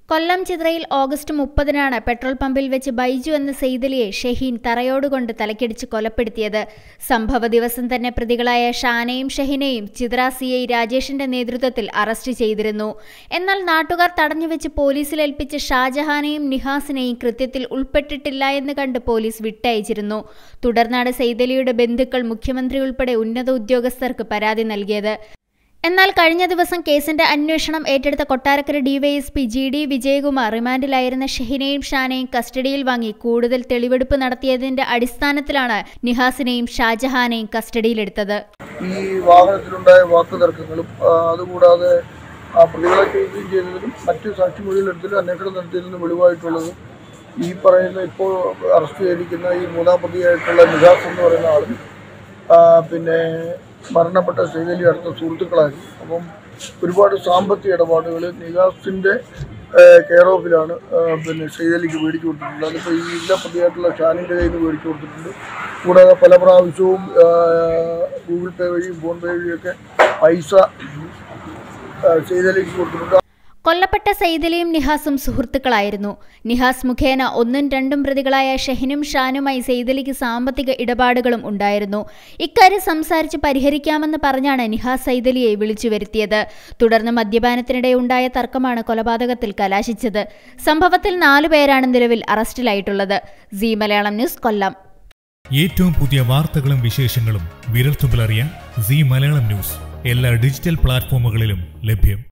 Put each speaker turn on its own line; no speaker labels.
കൊല്ലം ചിത്രയിൽ August മുപ്പതിനാണ് petrol പമ്പിൽ വെച്ച് ബൈജു എന്ന സെയ്തലിയെ ഷഹീൻ തറയോടുകൊണ്ട് തലക്കടിച്ച് കൊലപ്പെടുത്തിയത് സംഭവ ദിവസം തന്നെ പ്രതികളായ ഷാനയും ഷഹിനെയും ചിത്ര സി ഐ രാജേഷിന്റെ നേതൃത്വത്തിൽ അറസ്റ്റ് ചെയ്തിരുന്നു എന്നാൽ നാട്ടുകാർ തടഞ്ഞുവെച്ച് പോലീസിൽ ഏൽപ്പിച്ച ഷാജഹാനെയും നിഹാസിനെയും കൃത്യത്തിൽ ഉൾപ്പെട്ടിട്ടില്ല എന്ന് കണ്ട് പോലീസ് വിട്ടയച്ചിരുന്നു തുടർന്നാണ് സെയ്തലിയുടെ ബന്ധുക്കൾ മുഖ്യമന്ത്രി ഉൾപ്പെടെ ഉന്നത ഉദ്യോഗസ്ഥർക്ക് പരാതി നൽകിയത് എന്നാൽ കഴിഞ്ഞ ദിവസം കേസിന്റെ അന്വേഷണം ഏറ്റെടുത്ത Kottarakkara DYSP G D Vijayakumar റിമാൻഡിലായിരുന്ന ഷഹിനെയും ഷാനെയും കസ്റ്റഡിയിൽ വാങ്ങി കൂടുതൽ തെളിവെടുപ്പ് നടത്തിയതിന്റെ അടിസ്ഥാനത്തിലാണ് നിഹാസിനെയും ഷാജഹാനെയും കസ്റ്റഡിയിലെടുത്തത്
ഈ വാഹനത്തിലുണ്ടായ വാക്കുതർക്കങ്ങളും ആ, അതുകൂടാതെ ആ പ്രതികളെ ചോദ്യം ചെയ്തതിലും മറ്റ് സാക്ഷിമൊഴികളെടുത്തതിലും അന്വേഷണം നടത്തിയതിലും വെളിവായിട്ടുള്ളത് ഈ പറയുന്ന ഇപ്പോൾ അറസ്റ്റ് ചെയ്തിരിക്കുന്ന ഈ മൂന്നാം പ്രതിയായിട്ടുള്ള നിഹാസ് എന്ന് പറയുന്ന ആളും ആ, പിന്നെ മരണപ്പെട്ട ശ്രീലലി അടുത്ത സുഹൃത്തുക്കളായിരുന്നു അപ്പം ഒരുപാട് സാമ്പത്തിക ഇടപാടുകൾ നിഹാസിൻ്റെ കെയർ ഓഫിലാണ് ആ, പിന്നെ ശ്രീലലിക്ക് മേടിച്ചു കൊടുത്തിട്ടുള്ളത് അതിപ്പോൾ ഈ ഇല്ല പ്രതിയായിട്ടുള്ള ഷാനിൻ്റെ കയ്യിൽ നിന്ന് മേടിച്ചു കൊടുത്തിട്ടുണ്ട് കൂടാതെ പല പ്രാവശ്യവും ആ, ഗൂഗിൾ പേ വഴിയും ഫോൺ പേ വഴിയൊക്കെ പൈസ ആ, ശ്രീലലിക്ക് കൊടുത്തിട്ടുണ്ട്
കൊല്ലപ്പെട്ട സൈദലിയും നിഹാസും സുഹൃത്തുക്കളായിരുന്നു നിഹാസ് മുഖേന ഒന്നും രണ്ടും പ്രതികളായ ഷെഹിനും ഷാനുമായി സെയ്തലിക്ക് സാമ്പത്തിക ഇടപാടുകളും ഉണ്ടായിരുന്നു ഇക്കാര്യം സംസാരിച്ച് പരിഹരിക്കാമെന്ന് പറഞ്ഞാണ് നിഹാസ് സൈദലിയെ വിളിച്ചു വരുത്തിയത് തുടർന്ന് മദ്യപാനത്തിനിടെ ഉണ്ടായ തർക്കമാണ് കൊലപാതകത്തിൽ കലാശിച്ചത് സംഭവത്തിൽ നാലു പേരാണ് നിലവിൽ അറസ്റ്റിലായിട്ടുള്ളത് സി മലയാളം ന്യൂസ് കൊല്ലം
ഏറ്റവും പുതിയ വാർത്തകളും വിശേഷങ്ങളും വിരൽത്തുമ്പിലറിയാൻ സി മലയാളം ന്യൂസ് എല്ലാ ഡിജിറ്റൽ പ്ലാറ്റ്ഫോമുകളിലും ലഭ്യം